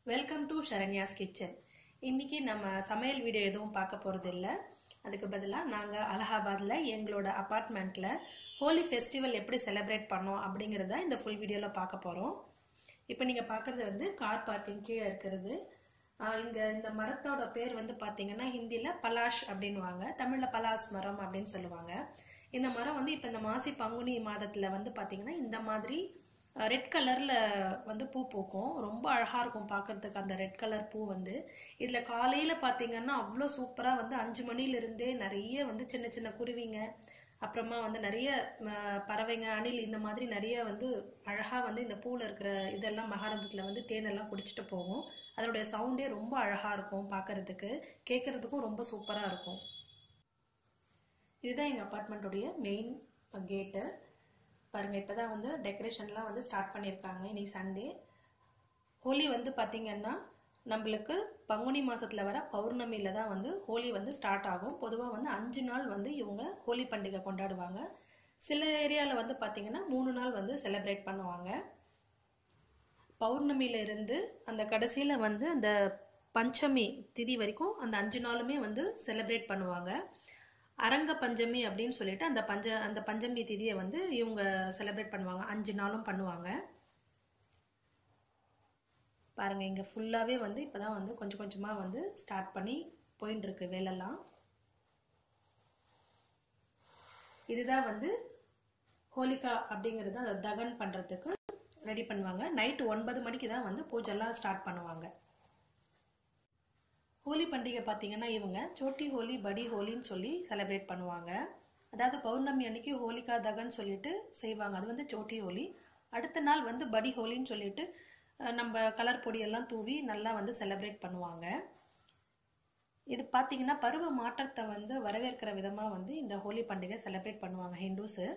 welcome to ஷரண்யாஸ் kitchen இன்னைக்கு நம்ம சமையல் வீடியோ எதுவும் பார்க்க போகிறது இல்லை அதுக்கு பதிலாக நாங்கள் அலகாபாத்தில் எங்களோட அப்பார்ட்மெண்ட்டில் ஹோலி ஃபெஸ்டிவல் எப்படி செலிப்ரேட் பண்ணோம் அப்படிங்கிறத இந்த ஃபுல் வீடியோவில் பார்க்க போகிறோம் இப்போ நீங்கள் பார்க்குறது வந்து கார் பார்க்கிங் கீழே இருக்கிறது இங்கே இந்த மரத்தோட பேர் வந்து பார்த்தீங்கன்னா ஹிந்தியில் பலாஷ் அப்படின்வாங்க தமிழில் பலாஸ் மரம் அப்படின்னு சொல்லுவாங்க இந்த மரம் வந்து இப்போ இந்த மாசி பங்குனி மாதத்தில் வந்து பார்த்தீங்கன்னா இந்த மாதிரி ரெட் கலரில் வந்து பூ பூக்கும் ரொம்ப அழகாக இருக்கும் பார்க்கறதுக்கு அந்த ரெட் கலர் பூ வந்து இதில் காலையில் பார்த்தீங்கன்னா அவ்வளோ சூப்பராக வந்து அஞ்சு மணிலேருந்தே நிறைய வந்து சின்ன சின்ன குருவிங்க அப்புறமா வந்து நிறைய ம, பறவைங்க அணில் இந்த மாதிரி நிறைய வந்து அழகாக வந்து இந்த பூவில் இருக்கிற இதெல்லாம் மகாரந்தத்தில் வந்து தேனெல்லாம் குடிச்சிட்டு போகும் அதனுடைய சவுண்டே ரொம்ப அழகாக இருக்கும் பார்க்கறதுக்கு கேட்குறதுக்கும் ரொம்ப சூப்பராக இருக்கும் இதுதான் எங்கள் அப்பார்ட்மெண்ட்டோடைய மெயின் கேட்டு பாருங்கள் இப்போ தான் வந்து டெக்கரேஷன்லாம் வந்து ஸ்டார்ட் பண்ணியிருக்காங்க இன்னைக்கு சண்டே ஹோலி வந்து பார்த்திங்கன்னா நம்மளுக்கு பங்குனி மாதத்தில் வர பௌர்ணமியில் தான் வந்து ஹோலி வந்து ஸ்டார்ட் ஆகும் பொதுவாக வந்து அஞ்சு நாள் வந்து இவங்க ஹோலி பண்டிகை கொண்டாடுவாங்க சில ஏரியாவில் வந்து பார்த்திங்கன்னா மூணு நாள் வந்து செலிப்ரேட் பண்ணுவாங்க பௌர்ணமியில இருந்து அந்த கடைசியில் வந்து அந்த பஞ்சமி திதி வரைக்கும் அந்த அஞ்சு நாளுமே வந்து செலிப்ரேட் பண்ணுவாங்க அரங்க பஞ்சமி அப்படின்னு சொல்லிட்டு அந்த பஞ்ச அந்த பஞ்சமி திதியை வந்து இவங்க செலிப்ரேட் பண்ணுவாங்க அஞ்சு நாளும் பண்ணுவாங்க பாருங்க இங்க ஃபுல்லாவே வந்து இப்பதான் வந்து கொஞ்சம் கொஞ்சமா வந்து ஸ்டார்ட் பண்ணி போயின்னு இருக்கு வேலைலாம் இதுதான் வந்து ஹோலிகா அப்படிங்கிறது அதை தகன் பண்றதுக்கு ரெடி பண்ணுவாங்க நைட்டு ஒன்பது மணிக்கு தான் வந்து பூஜைலாம் ஸ்டார்ட் பண்ணுவாங்க ஹோலி பண்டிகை பார்த்தீங்கன்னா இவங்க சோட்டி ஹோலி படி ஹோலின்னு சொல்லி செலிப்ரேட் பண்ணுவாங்க அதாவது பௌர்ணமி அன்னைக்கு ஹோலிகா தகன் சொல்லிட்டு செய்வாங்க அது வந்து சோட்டி ஹோலி அடுத்த நாள் வந்து படி ஹோலின்னு சொல்லிட்டு அஹ், நம்ம கலர் பொடியெல்லாம் தூவி நல்லா வந்து செலிப்ரேட் பண்ணுவாங்க இது பார்த்தீங்கன்னா பருவ மாற்றத்தை வந்து வரவேற்கிற விதமாக வந்து இந்த ஹோலி பண்டிகை செலிப்ரேட் பண்ணுவாங்க ஹிந்துஸு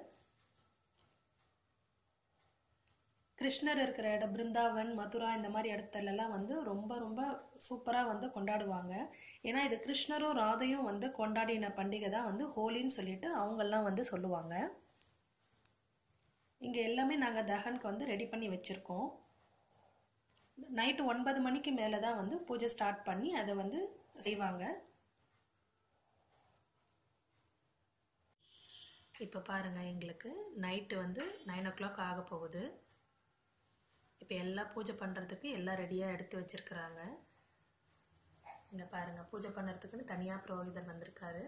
கிருஷ்ணர் இருக்கிற இடம் பிருந்தாவன் மதுரா இந்த மாதிரி இடத்துலலாம் வந்து ரொம்ப ரொம்ப சூப்பராக வந்து கொண்டாடுவாங்க ஏன்னா இது கிருஷ்ணரும் ராதையும் வந்து கொண்டாடின பண்டிகை தான் வந்து ஹோலின்னு சொல்லிட்டு அவங்கெல்லாம் வந்து சொல்லுவாங்க இங்கே எல்லாமே நாங்கள் தகனுக்கு வந்து ரெடி பண்ணி வச்சுருக்கோம் நைட்டு ஒன்பது மணிக்கு மேலே தான் வந்து பூஜை ஸ்டார்ட் பண்ணி அதை வந்து செய்வாங்க இப்போ பாருங்கள் எங்களுக்கு நைட்டு வந்து நைன் ஓ கிளாக் ஆக போகுது இப்போ எல்லாம் பூஜை பண்ணுறதுக்கு எல்லாம் ரெடியாக எடுத்து வச்சிருக்கிறாங்க இங்கே பாருங்கள் பூஜை பண்ணுறதுக்குன்னு தனியாக புரோகிதர் வந்திருக்காரு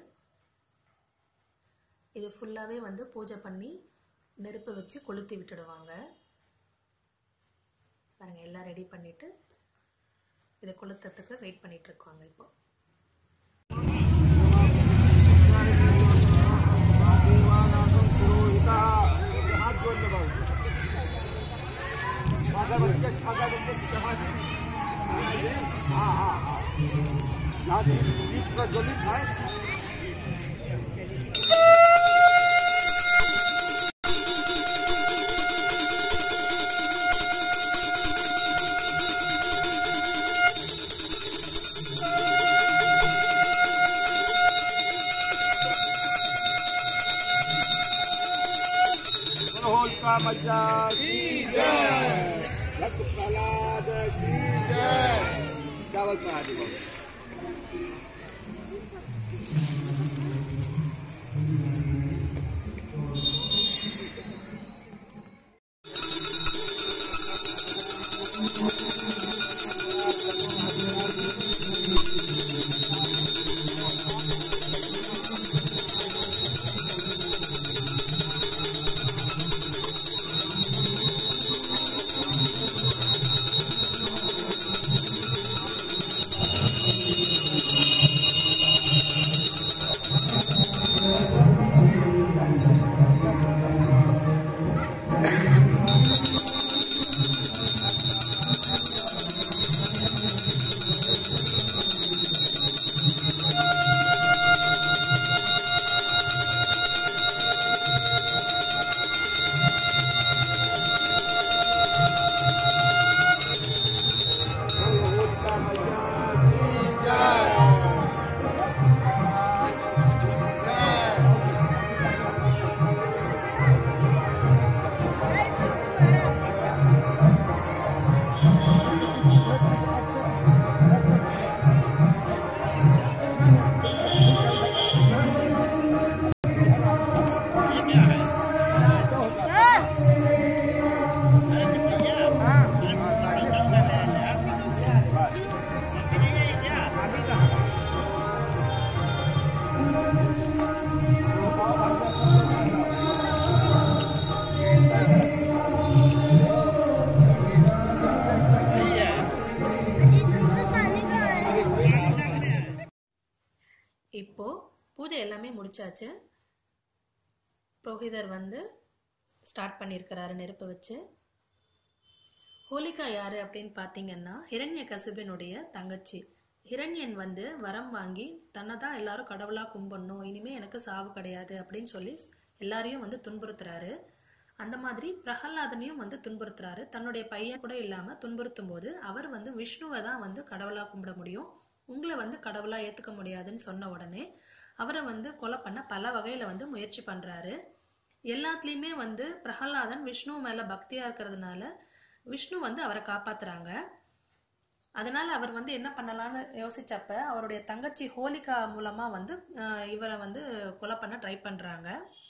இது ஃபுல்லாகவே வந்து பூஜை பண்ணி நெருப்பு வச்சு கொளுத்தி விட்டுடுவாங்க பாருங்கள் எல்லாம் ரெடி பண்ணிவிட்டு இதை கொளுத்தத்துக்கு வெயிட் பண்ணிட்டு இருக்காங்க இப்போ होलिका मज्जा की जय रक्त प्रहलाद की जय चावल चढ़ा दी बाबू இப்போது பூஜை எல்லாமே முடிச்சாச்சு புரோஹிதர் வந்து ஸ்டார்ட் பண்ணியிருக்கிறாரு நெருப்பு வச்சு ஹோலிகா யாரு அப்படின்னு பார்த்தீங்கன்னா ஹிரண்ய கசிபினுடைய தங்கச்சி ஹிரண்யன் வந்து வரம் வாங்கி தன்னை தான் எல்லாரும் கடவுளா கும்பிடணும் இனிமே எனக்கு சாவு கிடையாது அப்படின்னு சொல்லி எல்லாரையும் வந்து துன்புறுத்துறாரு அந்த மாதிரி பிரகலாதனையும் வந்து துன்புறுத்துறாரு தன்னுடைய பையன் கூட இல்லாம துன்புறுத்தும் போது அவர் வந்து விஷ்ணுவை தான் வந்து கடவுளா கும்பிட முடியும் உங்களை வந்து கடவுளா ஏத்துக்க முடியாதுன்னு சொன்ன உடனே அவரை வந்து கொலை பண்ண பல வகையில வந்து முயற்சி பண்றாரு எல்லாத்துலேயுமே வந்து பிரகலாதன் விஷ்ணு மேல பக்தியா இருக்கிறதுனால விஷ்ணு வந்து அவரை காப்பாத்துறாங்க அதனால அவர் வந்து என்ன பண்ணலாம்னு யோசிச்சப்ப அவருடைய தங்கச்சி ஹோலிகா மூலமா வந்து அஹ், இவரை வந்து கொலை பண்ண ட்ரை பண்றாங்க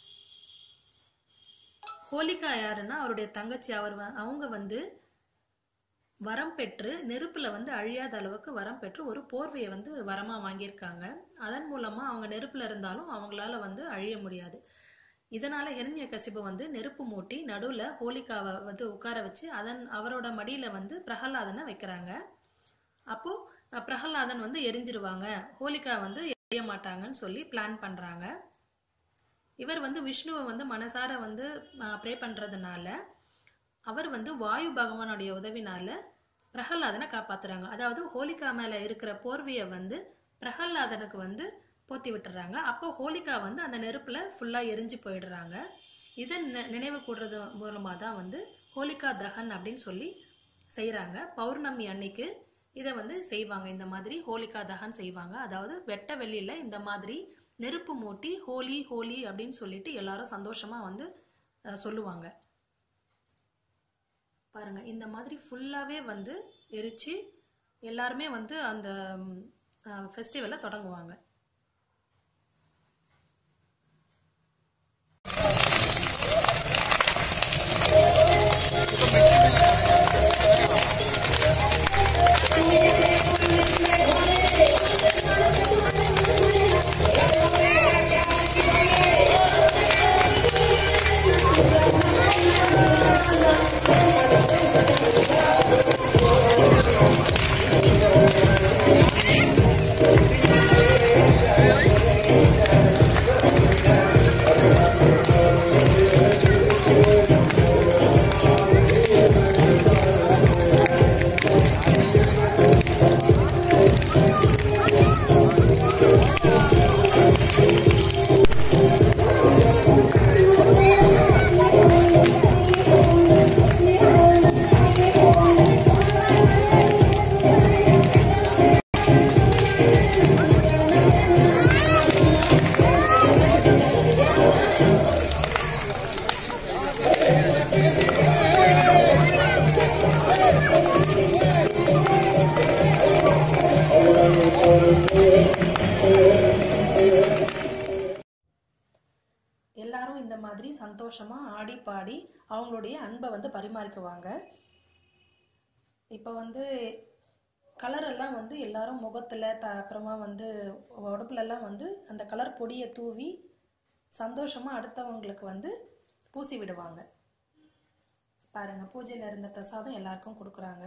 ஹோலிகா யாருன்னா அவருடைய தங்கச்சி அவர் வ- அவங்க வந்து வரம் பெற்று நெருப்புல வந்து அழியாத அளவுக்கு வரம் பெற்று ஒரு போர்வையை வந்து வரமா வாங்கியிருக்காங்க அதன் மூலமா அவங்க நெருப்புல இருந்தாலும் அவங்களால வந்து அழிய முடியாது இதனால ஹிரண்ய கசிபு வந்து நெருப்பு மூட்டி நடுவுல ஹோலிகாவை வந்து உட்கார வச்சு அதன் அவரோட மடியில வந்து பிரகலாதனை வைக்கிறாங்க அப்போ அஹ், பிரகலாதன் வந்து எரிஞ்சிருவாங்க ஹோலிகா வந்து எரிய மாட்டாங்கன்னு சொல்லி பிளான் பண்றாங்க இவர் வந்து விஷ்ணுவை வந்து மனசார வந்து ப்ரே பண்றதுனால அவர் வந்து வாயு பகவானுடைய உதவினால பிரகலாதனை காப்பாத்துறாங்க அதாவது ஹோலிகா மேல இருக்கிற போர்வையை வந்து பிரகலாதனுக்கு வந்து போத்தி விட்டுறாங்க அப்போ ஹோலிகா வந்து அந்த நெருப்புல ஃபுல்லா எரிஞ்சு போயிடுறாங்க இதை நி- நினைவு கூடுறது மூலமா தான் வந்து ஹோலிகா தகன் அப்படின்னு சொல்லி செய்றாங்க பௌர்ணமி அன்னைக்கு இதை வந்து செய்வாங்க இந்த மாதிரி ஹோலிகா தகன் செய்வாங்க அதாவது வெட்ட வெளியில இந்த மாதிரி நெருப்பு மூட்டி ஹோலி ஹோலி அப்படின்னு சொல்லிட்டு எல்லாரும் சந்தோஷமா வந்து அஹ், சொல்லுவாங்க பாருங்க இந்த மாதிரி ஃபுல்லாவே வந்து எரிச்சு எல்லாருமே வந்து அந்த ஃபெஸ்டிவலை தொடங்குவாங்க எல்லாரும் இந்த மாதிரி சந்தோஷமா ஆடி பாடி அவங்களுடைய அன்பை வந்து பரிமாறிக்குவாங்க இப்போ வந்து கலர் எல்லாம் வந்து எல்லாரும் முகத்துல த அப்புறமா வந்து உடம்புல எல்லாம் வந்து அந்த கலர் பொடியை தூவி சந்தோஷமா அடுத்தவங்களுக்கு வந்து பூசி விடுவாங்க பாருங்க பூஜையில இருந்த பிரசாதம் எல்லாருக்கும் கொடுக்குறாங்க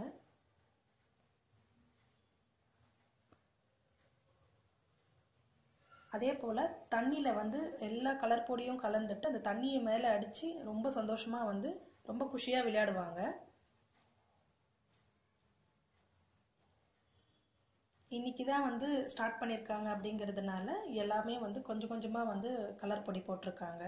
அதே போல் தண்ணியில் வந்து எல்லா கலர் பொடியும் கலந்துட்டு அந்த தண்ணியை மேலே அடித்து ரொம்ப சந்தோஷமாக வந்து ரொம்ப குஷியாக விளையாடுவாங்க இன்னைக்கு தான் வந்து ஸ்டார்ட் பண்ணியிருக்காங்க அப்படிங்கிறதுனால எல்லாமே வந்து கொஞ்சம் கொஞ்சமாக வந்து கலர் பொடி போட்டிருக்காங்க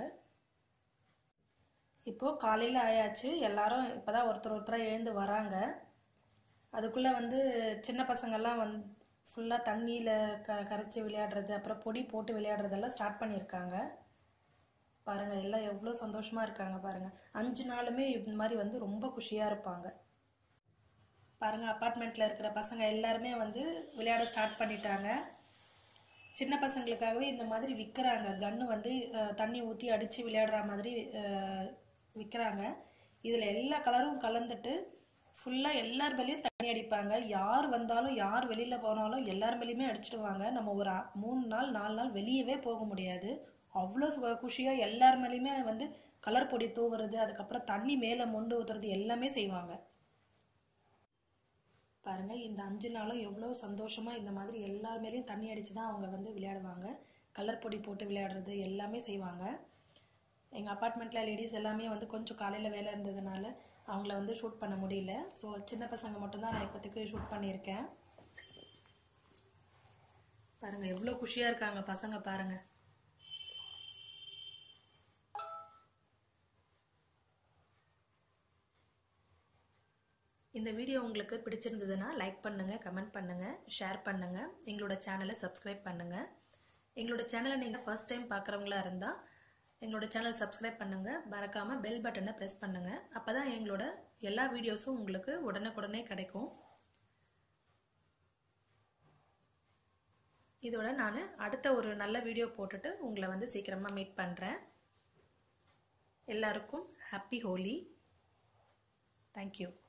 இப்போது காலையில் ஆயாச்சு எல்லாரும் இப்போ தான் ஒருத்தர் ஒருத்தராக எழுந்து வராங்க அதுக்குள்ளே வந்து சின்ன பசங்கள்லாம் வந்து ஃபுல்லாக தண்ணியில் க கரைச்சி விளையாடுறது அப்புறம் பொடி போட்டு விளையாடுறதெல்லாம் ஸ்டார்ட் பண்ணியிருக்காங்க பாருங்கள் எல்லாம் எவ்வளோ சந்தோஷமாக இருக்காங்க பாருங்கள் அஞ்சு நாளுமே இந்த மாதிரி வந்து ரொம்ப குஷியாக இருப்பாங்க பாருங்கள் அப்பார்ட்மெண்ட்டில் இருக்கிற பசங்க எல்லாருமே வந்து விளையாட ஸ்டார்ட் பண்ணிட்டாங்க சின்ன பசங்களுக்காகவே இந்த மாதிரி விற்கிறாங்க கன்று வந்து அஹ், தண்ணி ஊற்றி அடித்து விளையாடுற மாதிரி விற்கிறாங்க இதில் எல்லா கலரும் கலந்துட்டு ஃபுல்லாக எல்லார் மேலேயும் தண்ணி அடிப்பாங்க யார் வந்தாலும் யார் வெளியில் போனாலும் எல்லார் மேலேயுமே அடிச்சிடுவாங்க நம்ம ஒரு அ- மூணு நாள் நாலு நாள் வெளியவே போக முடியாது அவ்வளோ சு- குஷியாக எல்லார் மேலேயுமே வந்து கலர் பொடி தூவுறது அதுக்கப்புறம் தண்ணி மேலே மொண்டு ஊற்றுறது எல்லாமே செய்வாங்க பாருங்க இந்த அஞ்சு நாளும் எவ்வளோ சந்தோஷமா இந்த மாதிரி எல்லார் மேலேயும் தண்ணி அடிச்சு தான் அவங்க வந்து விளையாடுவாங்க கலர் பொடி போட்டு விளையாடுறது எல்லாமே செய்வாங்க எங்கள் அப்பார்ட்மெண்ட்டில் லேடிஸ் எல்லாமே வந்து கொஞ்சம் காலையில் வேலை இருந்ததுனால அவங்கள வந்து ஷூட் பண்ண முடியல ஸோ சின்ன பசங்க மட்டும்தான் நான் இப்போதைக்கு ஷூட் பண்ணியிருக்கேன் பாருங்கள் எவ்வளோ குஷியாக இருக்காங்க பசங்க பாருங்கள் இந்த வீடியோ உங்களுக்கு பிடிச்சிருந்ததுன்னா லைக் பண்ணுங்கள் கமெண்ட் பண்ணுங்கள் ஷேர் பண்ணுங்கள் எங்களோட சேனலை சப்ஸ்கிரைப் பண்ணுங்கள் எங்களோட சேனலை நீங்கள் ஃபர்ஸ்ட் டைம் பார்க்குறவங்களா இருந்தால் எங்களோட சேனல் சப்ஸ்கிரைப் பண்ணுங்கள் மறக்காமல் பெல் பட்டனை ப்ரெஸ் பண்ணுங்கள் அப்போ தான் எங்களோட எல்லா வீடியோஸும் உங்களுக்கு உடனுக்குடனே கிடைக்கும் இதோட நான் அடுத்த ஒரு நல்ல வீடியோ போட்டுட்டு உங்களை வந்து சீக்கிரமாக மீட் பண்ணுறேன் எல்லாருக்கும் ஹாப்பி ஹோலி தேங்க்யூ